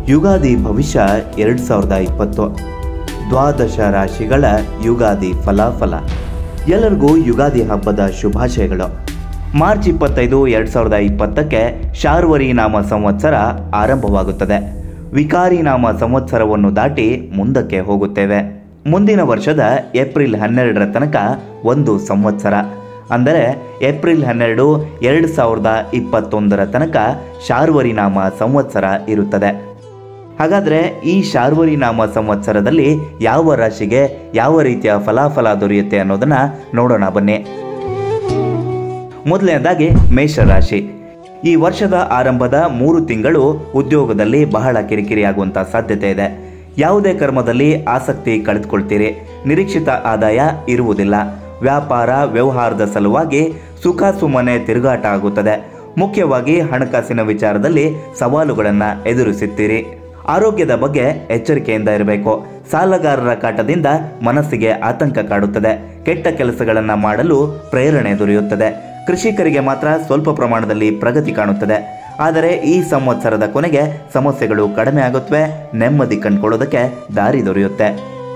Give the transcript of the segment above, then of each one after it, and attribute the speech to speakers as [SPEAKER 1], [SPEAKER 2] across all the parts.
[SPEAKER 1] ಯುಗಾದಿ ಭವಿಷ್ಯ ಎರಡು ಸಾವಿರದ ಇಪ್ಪತ್ತು ದ್ವಾದಶ ರಾಶಿಗಳ ಯುಗಾದಿ ಫಲಾಫಲ ಎಲ್ಲರಿಗೂ ಯುಗಾದಿ ಹಬ್ಬದ ಶುಭಾಶಯಗಳು ಮಾರ್ಚ್ ಇಪ್ಪತ್ತೈದು ಎರಡು ಸಾವಿರದ ಇಪ್ಪತ್ತಕ್ಕೆ ಶಾರ್ವರಿ ನಾಮ ಸಂವತ್ಸರ ಆರಂಭವಾಗುತ್ತದೆ ವಿಕಾರಿ ನಾಮ ಸಂವತ್ಸರವನ್ನು ದಾಟಿ ಮುಂದಕ್ಕೆ ಹೋಗುತ್ತೇವೆ ಮುಂದಿನ ವರ್ಷದ ಏಪ್ರಿಲ್ ಹನ್ನೆರಡರ ತನಕ ಒಂದು ಸಂವತ್ಸರ ಅಂದರೆ ಏಪ್ರಿಲ್ ಹನ್ನೆರಡು ಎರಡು ಸಾವಿರದ ಇಪ್ಪತ್ತೊಂದರ ತನಕ ಶಾರ್ವರಿ ನಾಮ ಸಂವತ್ಸರ ಇರುತ್ತದೆ ಹಾಗಾದರೆ ಈ ಶಾರ್ವರಿ ನಾಮ ಸಂವತ್ಸರದಲ್ಲಿ ಯಾವ ರಾಶಿಗೆ ಯಾವ ರೀತಿಯ ಫಲಾಫಲ ದೊರೆಯುತ್ತೆ ಅನ್ನೋದನ್ನ ನೋಡೋಣ ಬನ್ನಿ ಮೊದಲನೇದಾಗಿ ಮೇಷರಾಶಿ ಈ ವರ್ಷದ ಆರಂಭದ ಮೂರು ತಿಂಗಳು ಉದ್ಯೋಗದಲ್ಲಿ ಬಹಳ ಕಿರಿಕಿರಿಯಾಗುವಂಥ ಸಾಧ್ಯತೆ ಇದೆ ಯಾವುದೇ ಕರ್ಮದಲ್ಲಿ ಆಸಕ್ತಿ ಕಳೆದುಕೊಳ್ತೀರಿ ನಿರೀಕ್ಷಿತ ಆದಾಯ ಇರುವುದಿಲ್ಲ ವ್ಯಾಪಾರ ವ್ಯವಹಾರದ ಸಲುವಾಗಿ ಸುಖ ಸುಮ್ಮನೆ ತಿರುಗಾಟ ಆಗುತ್ತದೆ ಮುಖ್ಯವಾಗಿ ಹಣಕಾಸಿನ ವಿಚಾರದಲ್ಲಿ ಸವಾಲುಗಳನ್ನು ಎದುರಿಸುತ್ತೀರಿ ಆರೋಗ್ಯದ ಬಗ್ಗೆ ಎಚ್ಚರಿಕೆಯಿಂದ ಇರಬೇಕು ಸಾಲಗಾರರ ಕಾಟದಿಂದ ಮನಸ್ಸಿಗೆ ಆತಂಕ ಕಾಡುತ್ತದೆ ಕೆಟ್ಟ ಕೆಲಸಗಳನ್ನು ಮಾಡಲು ಪ್ರೇರಣೆ ದೊರೆಯುತ್ತದೆ ಕೃಷಿಕರಿಗೆ ಮಾತ್ರ ಸ್ವಲ್ಪ ಪ್ರಮಾಣದಲ್ಲಿ ಪ್ರಗತಿ ಕಾಣುತ್ತದೆ ಆದರೆ ಈ ಸಂವತ್ಸರದ ಕೊನೆಗೆ ಸಮಸ್ಯೆಗಳು ಕಡಿಮೆ ಆಗುತ್ತವೆ ನೆಮ್ಮದಿ ಕಂಡುಕೊಳ್ಳೋದಕ್ಕೆ ದಾರಿ ದೊರೆಯುತ್ತೆ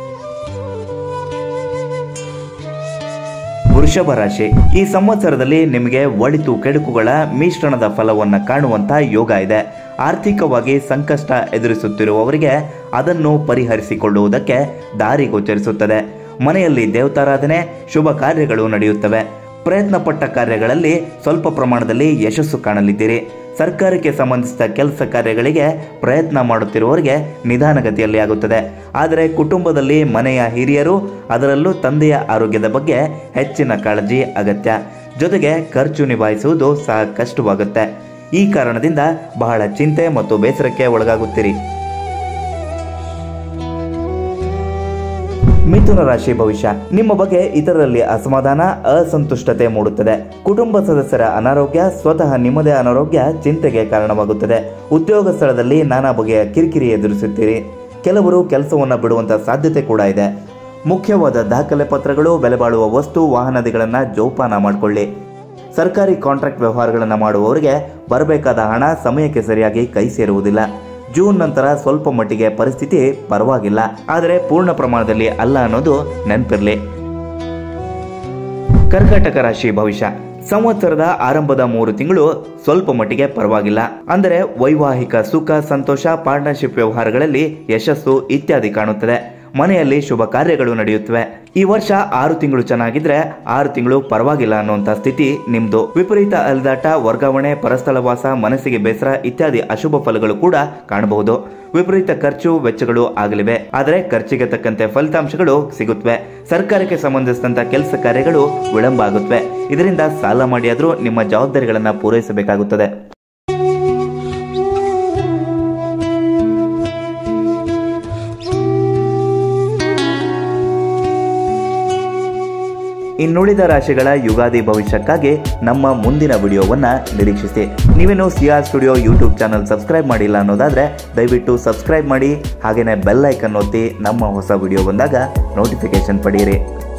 [SPEAKER 1] ವೃಷಭ ರಾಶಿ ಈ ಸಂವತ್ಸರದಲ್ಲಿ ನಿಮಗೆ ಒಳಿತು ಕೆಡುಕುಗಳ ಮಿಶ್ರಣದ ಫಲವನ್ನು ಕಾಣುವಂತ ಯೋಗ ಇದೆ ಆರ್ಥಿಕವಾಗಿ ಸಂಕಷ್ಟ ಎದುರಿಸುತ್ತಿರುವವರಿಗೆ ಅದನ್ನು ಪರಿಹರಿಸಿಕೊಳ್ಳುವುದಕ್ಕೆ ದಾರಿ ಗೋಚರಿಸುತ್ತದೆ ಮನೆಯಲ್ಲಿ ದೇವತಾರಾಧನೆ ಶುಭ ಕಾರ್ಯಗಳು ನಡೆಯುತ್ತವೆ ಪ್ರಯತ್ನ ಪಟ್ಟ ಕಾರ್ಯಗಳಲ್ಲಿ ಸ್ವಲ್ಪ ಪ್ರಮಾಣದಲ್ಲಿ ಯಶಸ್ಸು ಕಾಣಲಿದ್ದೀರಿ ಸರ್ಕಾರಕ್ಕೆ ಸಂಬಂಧಿಸಿದ ಕೆಲಸ ಕಾರ್ಯಗಳಿಗೆ ಪ್ರಯತ್ನ ಮಾಡುತ್ತಿರುವವರಿಗೆ ನಿಧಾನಗತಿಯಲ್ಲಿ ಆಗುತ್ತದೆ ಆದರೆ ಕುಟುಂಬದಲ್ಲಿ ಮನೆಯ ಹಿರಿಯರು ಅದರಲ್ಲೂ ತಂದೆಯ ಆರೋಗ್ಯದ ಬಗ್ಗೆ ಹೆಚ್ಚಿನ ಕಾಳಜಿ ಅಗತ್ಯ ಜೊತೆಗೆ ಖರ್ಚು ನಿಭಾಯಿಸುವುದು ಸಹ ಕಷ್ಟವಾಗುತ್ತೆ ಈ ಕಾರಣದಿಂದ ಬಹಳ ಚಿಂತೆ ಮತ್ತು ಬೇಸರಕ್ಕೆ ಒಳಗಾಗುತ್ತೀರಿ ಮಿಥುನ ರಾಶಿ ಭವಿಷ್ಯ ನಿಮ್ಮ ಬಗ್ಗೆ ಇತರರಲ್ಲಿ ಅಸಮಾಧಾನ ಅಸಂತುಷ್ಟತೆ ಮೂಡುತ್ತದೆ ಕುಟುಂಬ ಸದಸ್ಯರ ಅನಾರೋಗ್ಯ ಸ್ವತಃ ನಿಮ್ಮದೇ ಅನಾರೋಗ್ಯ ಚಿಂತೆಗೆ ಕಾರಣವಾಗುತ್ತದೆ ಉದ್ಯೋಗ ಸ್ಥಳದಲ್ಲಿ ನಾನಾ ಬಗೆಯ ಕಿರಿಕಿರಿ ಎದುರಿಸುತ್ತೀರಿ ಕೆಲವರು ಕೆಲಸವನ್ನು ಬಿಡುವಂತ ಸಾಧ್ಯತೆ ಕೂಡ ಇದೆ ಮುಖ್ಯವಾದ ದಾಖಲೆ ಪತ್ರಗಳು ಬೆಲೆ ಬಾಳುವ ವಸ್ತು ವಾಹನದಿಗಳನ್ನು ಜೋಪಾನ ಮಾಡಿಕೊಳ್ಳಿ ಸರ್ಕಾರಿ ಕಾಂಟ್ರಾಕ್ಟ್ ವ್ಯವಹಾರಗಳನ್ನು ಮಾಡುವವರಿಗೆ ಬರಬೇಕಾದ ಹಣ ಸಮಯಕ್ಕೆ ಸರಿಯಾಗಿ ಕೈ ಸೇರುವುದಿಲ್ಲ ಜೂನ್ ನಂತರ ಸ್ವಲ್ಪ ಮಟ್ಟಿಗೆ ಪರಿಸ್ಥಿತಿ ಪರವಾಗಿಲ್ಲ ಆದರೆ ಪೂರ್ಣ ಪ್ರಮಾಣದಲ್ಲಿ ಅಲ್ಲ ಅನ್ನೋದು ನೆನಪಿರಲಿ ಕರ್ಕಾಟಕ ರಾಶಿ ಭವಿಷ್ಯ ಸಂವತ್ಸರದ ಆರಂಭದ ಮೂರು ತಿಂಗಳು ಸ್ವಲ್ಪ ಮಟ್ಟಿಗೆ ಪರವಾಗಿಲ್ಲ ಅಂದರೆ ವೈವಾಹಿಕ ಸುಖ ಸಂತೋಷ ಪಾರ್ಟ್ನರ್ಶಿಪ್ ವ್ಯವಹಾರಗಳಲ್ಲಿ ಯಶಸ್ಸು ಇತ್ಯಾದಿ ಕಾಣುತ್ತದೆ ಮನೆಯಲ್ಲಿ ಶುಭ ಕಾರ್ಯಗಳು ನಡೆಯುತ್ತವೆ ಈ ವರ್ಷ ಆರು ತಿಂಗಳು ಚೆನ್ನಾಗಿದ್ರೆ ಆರು ತಿಂಗಳು ಪರವಾಗಿಲ್ಲ ಅನ್ನುವಂತ ಸ್ಥಿತಿ ನಿಮ್ದು ವಿಪರೀತ ಅಲಿದಾಟ ವರ್ಗಾವಣೆ ಪರಸ್ಥಳವಾಸ ಮನಸ್ಸಿಗೆ ಬೇಸರ ಇತ್ಯಾದಿ ಅಶುಭ ಫಲಗಳು ಕೂಡ ಕಾಣಬಹುದು ವಿಪರೀತ ಖರ್ಚು ವೆಚ್ಚಗಳು ಆಗಲಿವೆ ಆದರೆ ಖರ್ಚಿಗೆ ತಕ್ಕಂತೆ ಫಲಿತಾಂಶಗಳು ಸಿಗುತ್ತವೆ ಸರ್ಕಾರಕ್ಕೆ ಸಂಬಂಧಿಸಿದಂತ ಕೆಲಸ ಕಾರ್ಯಗಳು ವಿಳಂಬ ಆಗುತ್ತವೆ ಇದರಿಂದ ಸಾಲ ಮಾಡಿಯಾದ್ರೂ ನಿಮ್ಮ ಜವಾಬ್ದಾರಿಗಳನ್ನ ಪೂರೈಸಬೇಕಾಗುತ್ತದೆ ಇನ್ನುಳಿದ ರಾಶಿಗಳ ಯುಗಾದಿ ಭವಿಷ್ಯಕ್ಕಾಗಿ ನಮ್ಮ ಮುಂದಿನ ವಿಡಿಯೋವನ್ನ ನಿರೀಕ್ಷಿಸಿ ನೀವೇನು CR studio YouTube channel subscribe ಮಾಡಿಲ್ಲ ಅನ್ನೋದಾದ್ರೆ ದಯವಿಟ್ಟು ಸಬ್ಸ್ಕ್ರೈಬ್ ಮಾಡಿ ಹಾಗೆಯೇ ಬೆಲ್ ಐಕನ್ ಒತ್ತಿ ನಮ್ಮ ಹೊಸ ವಿಡಿಯೋ ಬಂದಾಗ ನೋಟಿಫಿಕೇಶನ್ ಪಡೆಯಿರಿ